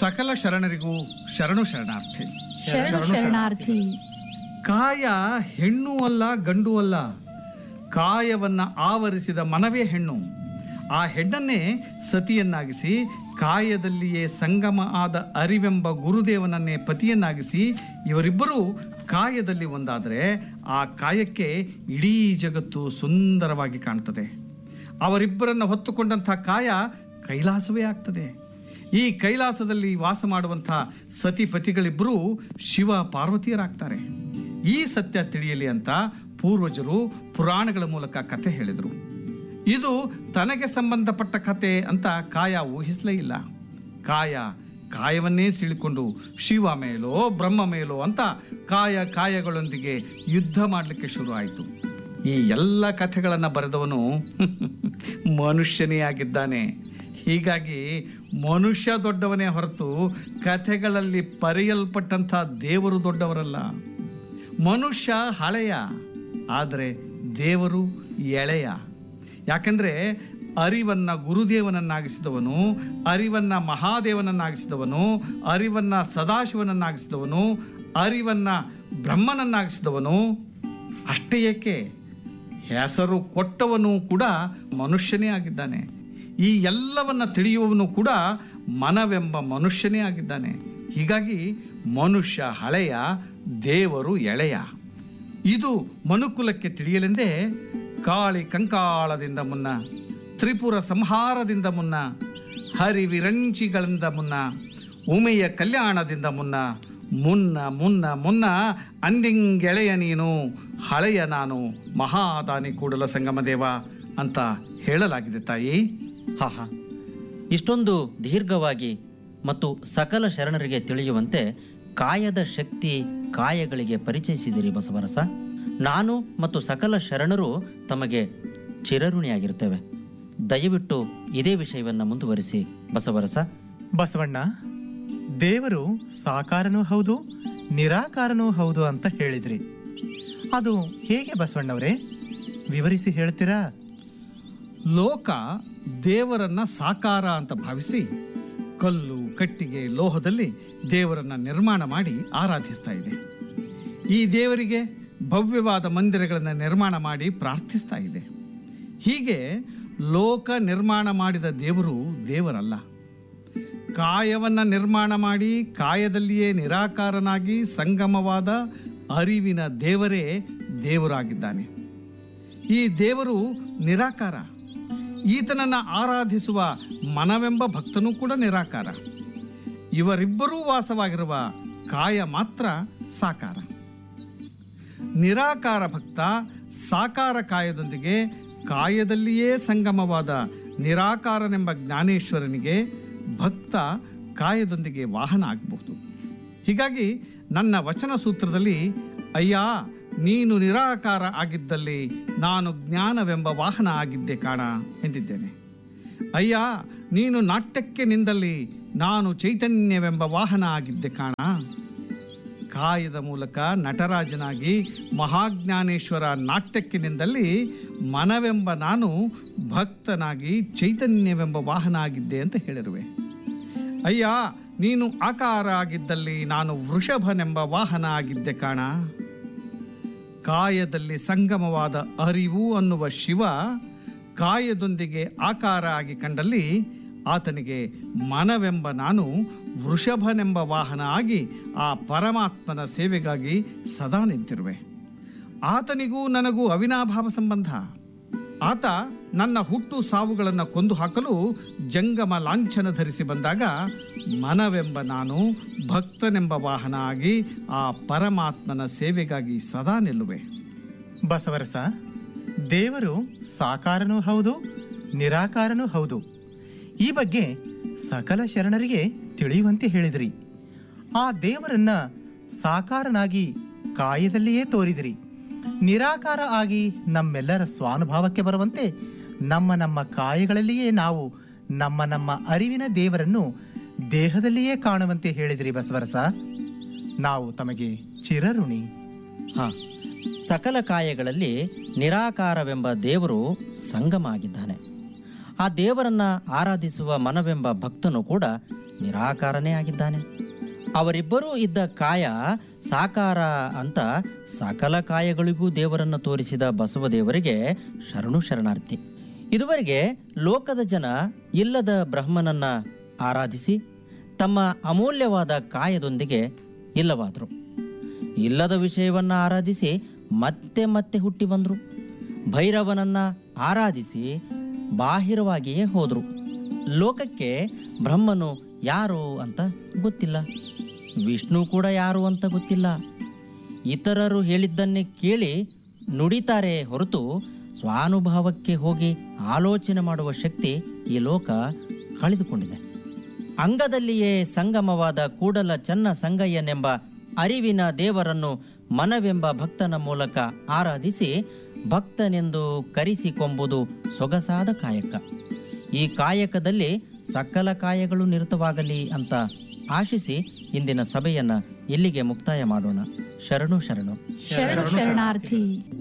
ಸಕಲ ಶರಣರಿಗೂ ಶರಣು ಶರಣಾರ್ಥಿ ಶರಣು ಶರಣಾರ್ಥಿ ಕಾಯ ಹೆಣ್ಣು ಅಲ್ಲ ಗಂಡು ಅಲ್ಲ ಕಾಯವನ್ನ ಆವರಿಸಿದ ಮನವೇ ಹೆಣ್ಣು ಆ ಹೆಣ್ಣನ್ನೇ ಸತಿಯನ್ನಾಗಿಸಿ ಕಾಯದಲ್ಲಿಯೇ ಸಂಗಮ ಆದ ಅರಿವೆಂಬ ಗುರುದೇವನನ್ನೇ ಪತಿಯನ್ನಾಗಿಸಿ ಇವರಿಬ್ಬರೂ ಕಾಯದಲ್ಲಿ ಒಂದಾದರೆ ಆ ಕಾಯಕ್ಕೆ ಇಡೀ ಜಗತ್ತು ಸುಂದರವಾಗಿ ಕಾಣ್ತದೆ ಅವರಿಬ್ಬರನ್ನು ಹೊತ್ತುಕೊಂಡಂಥ ಕಾಯ ಕೈಲಾಸವೇ ಆಗ್ತದೆ ಈ ಕೈಲಾಸದಲ್ಲಿ ವಾಸ ಮಾಡುವಂಥ ಸತಿಪತಿಗಳಿಬ್ಬರೂ ಶಿವ ಪಾರ್ವತಿಯರಾಗ್ತಾರೆ ಈ ಸತ್ಯ ತಿಳಿಯಲಿ ಅಂತ ಪೂರ್ವಜರು ಪುರಾಣಗಳ ಮೂಲಕ ಕಥೆ ಹೇಳಿದರು ಇದು ತನಗೆ ಸಂಬಂಧಪಟ್ಟ ಕತೆ ಅಂತ ಕಾಯ ಊಹಿಸಲೇ ಇಲ್ಲ ಕಾಯ ಕಾಯವನ್ನೇ ಸೀಳಿಕೊಂಡು ಶಿವ ಮೇಲೋ ಬ್ರಹ್ಮ ಮೇಲೋ ಅಂತ ಕಾಯ ಕಾಯಗಳೊಂದಿಗೆ ಯುದ್ಧ ಮಾಡಲಿಕ್ಕೆ ಶುರು ಆಯಿತು ಈ ಎಲ್ಲ ಕಥೆಗಳನ್ನು ಬರೆದವನು ಮನುಷ್ಯನೇ ಆಗಿದ್ದಾನೆ ಹೀಗಾಗಿ ಮನುಷ್ಯ ದೊಡ್ಡವನೇ ಹೊರತು ಕಥೆಗಳಲ್ಲಿ ಪರಿಯಲ್ಪಟ್ಟಂಥ ದೇವರು ದೊಡ್ಡವರಲ್ಲ ಮನುಷ್ಯ ಹಳೆಯ ಆದರೆ ದೇವರು ಎಳೆಯ ಯಾಕಂದರೆ ಅರಿವನ್ನ ಗುರುದೇವನನ್ನಾಗಿಸಿದವನು ಅರಿವನ್ನ ಮಹಾದೇವನನ್ನಾಗಿಸಿದವನು ಅರಿವನ್ನ ಸದಾಶಿವನನ್ನಾಗಿಸಿದವನು ಅರಿವನ್ನ ಬ್ರಹ್ಮನನ್ನಾಗಿಸಿದವನು ಅಷ್ಟೇ ಏಕೆ ಹೆಸರು ಕೊಟ್ಟವನು ಕೂಡ ಮನುಷ್ಯನೇ ಆಗಿದ್ದಾನೆ ಈ ಎಲ್ಲವನ್ನ ತಿಳಿಯುವವನು ಕೂಡ ಮನವೆಂಬ ಮನುಷ್ಯನೇ ಆಗಿದ್ದಾನೆ ಹೀಗಾಗಿ ಮನುಷ್ಯ ಹಳೆಯ ದೇವರು ಎಳೆಯ ಇದು ಮನುಕುಲಕ್ಕೆ ತಿಳಿಯಲೆಂದೇ ಕಾಳಿ ಕಂಕಾಳದಿಂದ ಮುನ್ನ ತ್ರಿಪುರ ಸಂಹಾರದಿಂದ ಮುನ್ನ ಹರಿವಿರಂಚಿಗಳಿಂದ ಮುನ್ನ ಉಮೆಯ ಕಲ್ಯಾಣದಿಂದ ಮುನ್ನ ಮುನ್ನ ಮುನ್ನ ಮುನ್ನ ಅಂದಿಂಗೆಳೆಯ ನೀನು ಹಳೆಯ ನಾನು ಮಹಾದಾನಿ ಕೂಡಲ ಸಂಗಮದೇವ ಅಂತ ಹೇಳಲಾಗಿದೆ ತಾಯಿ ಹಾ ಹಾ ಇಷ್ಟೊಂದು ದೀರ್ಘವಾಗಿ ಮತ್ತು ಸಕಲ ಶರಣರಿಗೆ ತಿಳಿಯುವಂತೆ ಕಾಯದ ಶಕ್ತಿ ಕಾಯಗಳಿಗೆ ಪರಿಚಯಿಸಿದಿರಿ ಬಸವರಸ ನಾನು ಮತ್ತು ಸಕಲ ಶರಣರು ತಮಗೆ ಚಿರಋಣಿಯಾಗಿರ್ತೇವೆ ದಯವಿಟ್ಟು ಇದೇ ವಿಷಯವನ್ನು ಮುಂದುವರಿಸಿ ಬಸವರಸ ಬಸವಣ್ಣ ದೇವರು ಸಾಕಾರನೂ ಹೌದು ನಿರಾಕಾರನೂ ಹೌದು ಅಂತ ಹೇಳಿದ್ರಿ ಅದು ಹೇಗೆ ಬಸವಣ್ಣವರೇ ವಿವರಿಸಿ ಹೇಳ್ತೀರಾ ಲೋಕ ದೇವರನ್ನ ಸಾಕಾರ ಅಂತ ಭಾವಿಸಿ ಕಲ್ಲು ಕಟ್ಟಿಗೆ ಲೋಹದಲ್ಲಿ ದೇವರನ್ನ ನಿರ್ಮಾಣ ಮಾಡಿ ಆರಾಧಿಸ್ತಾ ಇದೆ ಈ ದೇವರಿಗೆ ಭವ್ಯವಾದ ಮಂದಿರಗಳನ್ನು ನಿರ್ಮಾಣ ಮಾಡಿ ಪ್ರಾರ್ಥಿಸ್ತಾ ಇದೆ ಹೀಗೆ ಲೋಕ ನಿರ್ಮಾಣ ಮಾಡಿದ ದೇವರು ದೇವರಲ್ಲ ಕಾಯವನ್ನ ನಿರ್ಮಾಣ ಮಾಡಿ ಕಾಯದಲ್ಲಿಯೇ ನಿರಾಕಾರನಾಗಿ ಸಂಗಮವಾದ ಅರಿವಿನ ದೇವರೇ ದೇವರಾಗಿದ್ದಾನೆ ಈ ದೇವರು ನಿರಾಕಾರ ಈತನನ್ನ ಆರಾಧಿಸುವ ಮನವೆಂಬ ಭಕ್ತನೂ ಕೂಡ ನಿರಾಕಾರ ಇವರಿಬ್ಬರೂ ವಾಸವಾಗಿರುವ ಕಾಯ ಮಾತ್ರ ಸಾಕಾರ ನಿರಾಕಾರ ಭಕ್ತ ಸಾಕಾರ ಕಾಯದೊಂದಿಗೆ ಕಾಯದಲ್ಲಿಯೇ ಸಂಗಮವಾದ ನಿರಾಕಾರನೆಂಬ ಜ್ಞಾನೇಶ್ವರನಿಗೆ ಭಕ್ತ ಕಾಯದೊಂದಿಗೆ ವಾಹನ ಆಗಬಹುದು ಹೀಗಾಗಿ ನನ್ನ ವಚನ ಸೂತ್ರದಲ್ಲಿ ಅಯ್ಯ ನೀನು ನಿರಾಕಾರ ಆಗಿದ್ದಲ್ಲಿ ನಾನು ಜ್ಞಾನವೆಂಬ ವಾಹನ ಆಗಿದ್ದೆ ಕಾಣ ಎಂದಿದ್ದೇನೆ ಅಯ್ಯ ನೀನು ನಾಟ್ಯಕ್ಕೆ ನಿಂದಲ್ಲಿ ನಾನು ಚೈತನ್ಯವೆಂಬ ವಾಹನ ಆಗಿದ್ದೆ ಕಾಣ ಕಾಯದ ಮೂಲಕ ನಟರಾಜನಾಗಿ ಮಹಾಜ್ಞಾನೇಶ್ವರ ನಾಟ್ಯಕ್ಕೆ ನಿಂದಲ್ಲಿ ಮನವೆಂಬ ನಾನು ಭಕ್ತನಾಗಿ ಚೈತನ್ಯವೆಂಬ ವಾಹನ ಆಗಿದ್ದೆ ಅಂತ ಹೇಳಿರುವೆ ಅಯ್ಯ ನೀನು ಆಕಾರ ಆಗಿದ್ದಲ್ಲಿ ನಾನು ವೃಷಭನೆಂಬ ವಾಹನ ಆಗಿದ್ದೆ ಕಾಣ ಕಾಯದಲ್ಲಿ ಸಂಗಮವಾದ ಅರಿವು ಅನ್ನುವ ಶಿವ ಕಾಯದೊಂದಿಗೆ ಆಕಾರ ಆಗಿ ಕಂಡಲ್ಲಿ ಆತನಿಗೆ ಮನವೆಂಬ ನಾನು ವೃಷಭನೆಂಬ ವಾಹನ ಆಗಿ ಆ ಪರಮಾತ್ಮನ ಸೇವೆಗಾಗಿ ಸದಾ ನಿಂತಿರುವೆ ಆತನಿಗೂ ನನಗೂ ಅವಿನಾಭಾವ ಸಂಬಂಧ ಆತ ನನ್ನ ಹುಟ್ಟು ಸಾವುಗಳನ್ನು ಕೊಂದು ಹಾಕಲು ಜಂಗಮ ಲಾಂಛನ ಧರಿಸಿ ಬಂದಾಗ ಮನವೆಂಬ ನಾನು ಭಕ್ತನೆಂಬ ವಾಹನ ಆಗಿ ಆ ಪರಮಾತ್ಮನ ಸೇವೆಗಾಗಿ ಸದಾ ನಿಲ್ಲುವೆ ಬಸವರಸ ದೇವರು ಸಾಕಾರನೂ ಹೌದು ನಿರಾಕಾರನೂ ಹೌದು ಈ ಬಗ್ಗೆ ಸಕಲ ಶರಣರಿಗೆ ತಿಳಿಯುವಂತೆ ಹೇಳಿದ್ರಿ ಆ ದೇವರನ್ನ ಸಾಕಾರನಾಗಿ ಕಾಯದಲ್ಲಿಯೇ ತೋರಿದಿರಿ ನಿರಾಕಾರ ಆಗಿ ನಮ್ಮೆಲ್ಲರ ಸ್ವಾನುಭಾವಕ್ಕೆ ಬರುವಂತೆ ನಮ್ಮ ನಮ್ಮ ಕಾಯಗಳಲ್ಲಿಯೇ ನಾವು ನಮ್ಮ ನಮ್ಮ ಅರಿವಿನ ದೇವರನ್ನು ದೇಹದಲ್ಲಿಯೇ ಕಾಣುವಂತೆ ಹೇಳಿದಿರಿ ಬಸವರಸ ನಾವು ತಮಗೆ ಚಿರಋಣಿ ಹಾ ಸಕಲ ಕಾಯಗಳಲ್ಲಿ ನಿರಾಕಾರವೆಂಬ ದೇವರು ಸಂಗಮ ಆಗಿದ್ದಾನೆ ಆ ದೇವರನ್ನ ಆರಾಧಿಸುವ ಮನವೆಂಬ ಭಕ್ತನು ಕೂಡ ನಿರಾಕಾರನೇ ಆಗಿದ್ದಾನೆ ಅವರಿಬ್ಬರೂ ಇದ್ದ ಕಾಯ ಸಾಕಾರ ಅಂತ ಸಕಲ ಕಾಯಗಳಿಗೂ ದೇವರನ್ನು ತೋರಿಸಿದ ಬಸವದೇವರಿಗೆ ಶರಣು ಶರಣಾರ್ಥಿ ಇದುವರೆಗೆ ಲೋಕದ ಜನ ಇಲ್ಲದ ಬ್ರಹ್ಮನನ್ನ ಆರಾಧಿಸಿ ತಮ್ಮ ಅಮೂಲ್ಯವಾದ ಕಾಯದೊಂದಿಗೆ ಇಲ್ಲವಾದರು ಇಲ್ಲದ ವಿಷಯವನ್ನ ಆರಾಧಿಸಿ ಮತ್ತೆ ಮತ್ತೆ ಹುಟ್ಟಿ ಬಂದರು ಭೈರವನನ್ನ ಆರಾಧಿಸಿ ಬಾಹಿರವಾಗಿಯೇ ಹೋದರು ಲೋಕಕ್ಕೆ ಬ್ರಹ್ಮನು ಯಾರು ಅಂತ ಗೊತ್ತಿಲ್ಲ ವಿಷ್ಣು ಕೂಡ ಯಾರು ಅಂತ ಗೊತ್ತಿಲ್ಲ ಇತರರು ಹೇಳಿದ್ದನ್ನೇ ಕೇಳಿ ನುಡಿತಾರೆ ಹೊರತು ಸ್ವಾನುಭಾವಕ್ಕೆ ಹೋಗಿ ಆಲೋಚನೆ ಮಾಡುವ ಶಕ್ತಿ ಈ ಲೋಕ ಕಳೆದುಕೊಂಡಿದೆ ಅಂಗದಲ್ಲಿಯೇ ಸಂಗಮವಾದ ಕೂಡಲ ಚನ್ನ ಸಂಗಯ್ಯನೆಂಬ ಅರಿವಿನ ದೇವರನ್ನು ಮನವೆಂಬ ಭಕ್ತನ ಮೂಲಕ ಆರಾಧಿಸಿ ಭಕ್ತನೆಂದು ಕರೆಸಿಕೊಂಬುದು ಸೊಗಸಾದ ಕಾಯಕ ಈ ಕಾಯಕದಲ್ಲಿ ಸಕಲ ಕಾಯಗಳು ನಿರತವಾಗಲಿ ಅಂತ ಆಶಿಸಿ ಇಂದಿನ ಸಭೆಯನ್ನ ಇಲ್ಲಿಗೆ ಮುಕ್ತಾಯ ಮಾಡೋಣ ಶರಣು ಶರಣು ಶರಣು ಶರಣಾರ್ಥಿ